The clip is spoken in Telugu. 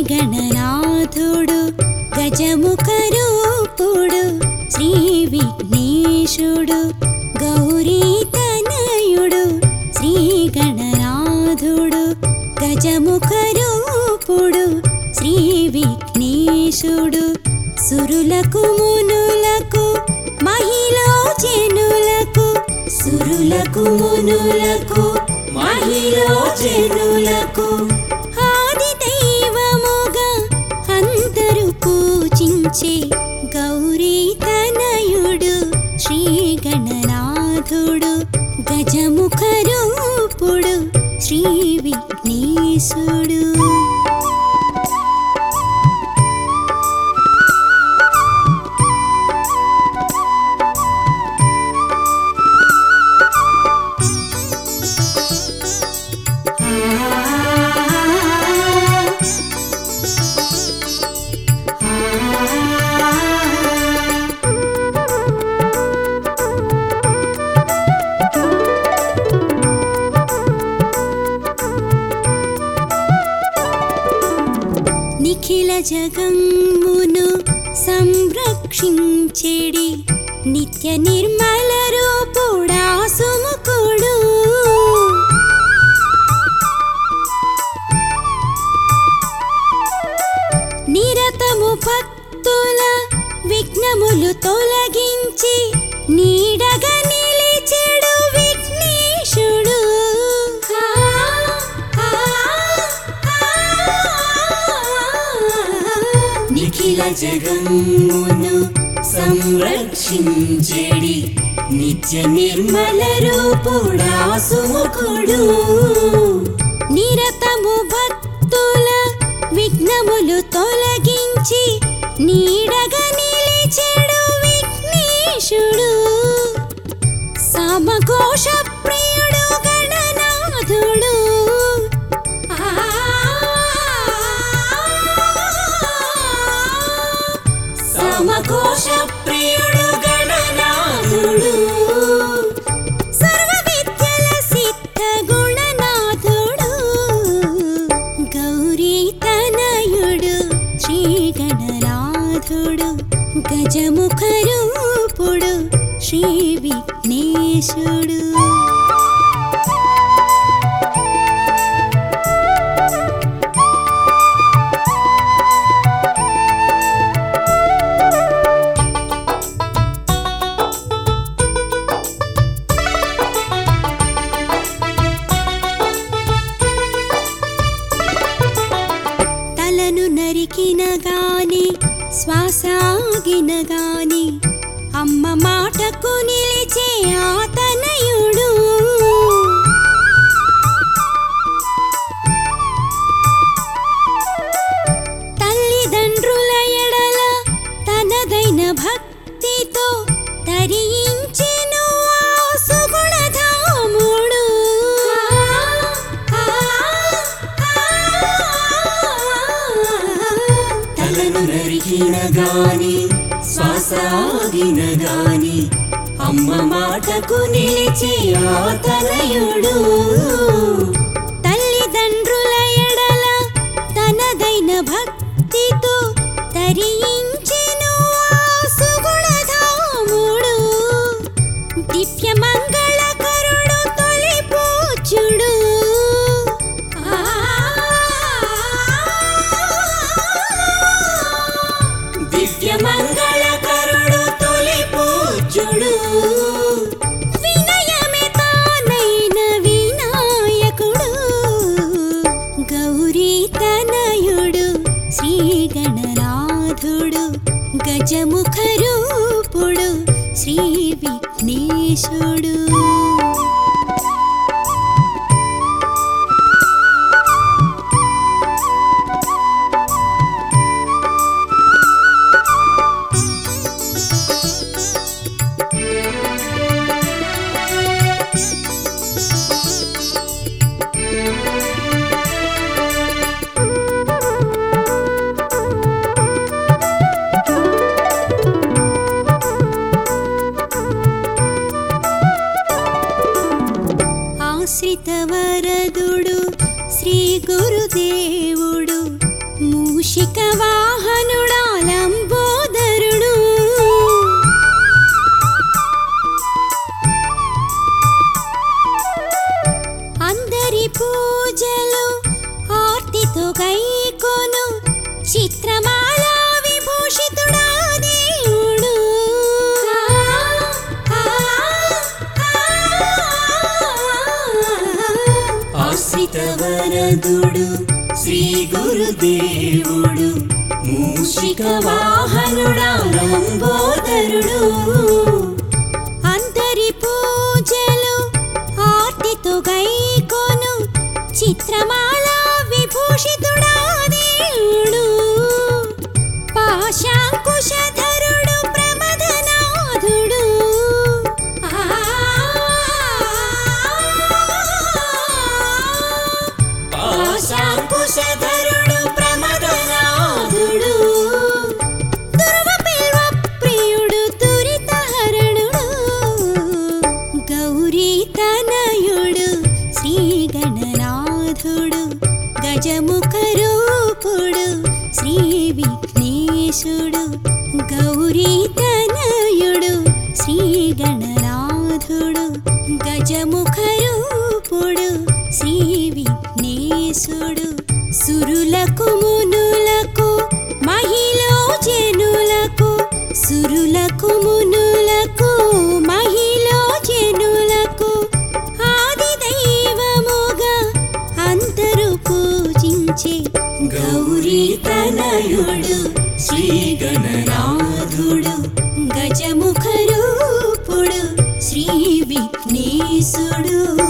గణనాథుడు గజముఖ రూపుడు శ్రీ విఘ్నేశుడు గౌరీ తనయుడు శ్రీ గణనాథుడు గజముఖ రూపుడు శ్రీ విఘ్నేశుడు సురులకు మునులకు మహిళా జనులకు సురులకు మునులకు మహిళా జనులకు ఆది దైవముగా అందరూ పూజించే గౌరీ తనయుడు శ్రీ గణనాథుడు గజముఖ రూపుడు శ్రీ విఘ్నేశుడు నిఖిల జగమ్మును సంరక్షించెడి నిత్య నిర్మల రూపుడా సుముఖుడు నిరతము భక్తుల విఘ్నములు తొలగించి నీడగా నిలిచెడు విఘ్నేశుడు నిఖిల జగమ్మును సంరక్షించెడి నిత్య నిర్మల రూపుడా సుముఖుడు నిరతము భక్తుల విఘ్నములు తొలగించి నీడగా నిలిచెడు విఘ్నేశుడు సమఘోష ప్రియుడు గణనాథుడు సమకోశ ప్రియుడు గణనాథుడు సర్వ విద్యల సిద్ధ గుణనాథుడు గౌరీ తనయుడు శ్రీ గణనాథుడు గజముఖ రూపుడు శ్రీ విఘ్నేశుడు తలను నరికిన గాని శ్వాసాగిన గాని అమ్మ మాటకు నిలిచే ఆతనయుడు తల్లిదండ్రుల ఎడల తనదైన భక్తితో తరించెను ఆ సుగుణధాముడు తలను నరికిన గాని శ్వాసాగిన గాని అమ్మ మాటకు నిలిచే ఆ తనయుడు తల్లిదండ్రుల ఎడల తనదైన భక్తితో తరించెను ఆ సుగుణధాముడు దివ్య మంగళకరుడు తొలి పూజ్యుడు దివ్య మంగళకరుడు తొలి పూజ్యుడు వినయమే తానైన వినాయకుడు గౌరీ తనయుడు శ్రీ గణనాథుడు గజముఖ రూపుడు శ్రీ విఘ్నేశుడు చిత్రమాల విభూషితుడా దేవుడు ఆశ్రితవరదుడు శ్రీ గురుదేవుడు మూషిక వాహనుడా లంబోదరుడు అందరి పూజలు ఆర్తితో గైకొను చిత్రమాల విభూషితుడా దేవుడు పాశాంకుశధరుడు ప్రమదనాథుడు పాశాంకుశధరుడు ప్రమదనాథుడు దుర్వపిల్వ ప్రియుడు దురితహరణుడు గౌరీ తనయుడు శ్రీ గణనాథుడు గజముఖ రూపుడు శ్రీ విఘ్నేశుడు గౌరీ తనయుడు శ్రీ గణనాథుడు గజముఖ రూపుడు శ్రీ విఘ్నేశుడు సురులకు మునులకు మహిళో జనులకు సురులకు మునులకు మహిళో జనులకు ఆది దైవముగా అందరూ పూజించే గౌరీ తనయుడు శ్రీ గణనాథుడు గజముఖ రూపుడు శ్రీ విఘ్నేశుడు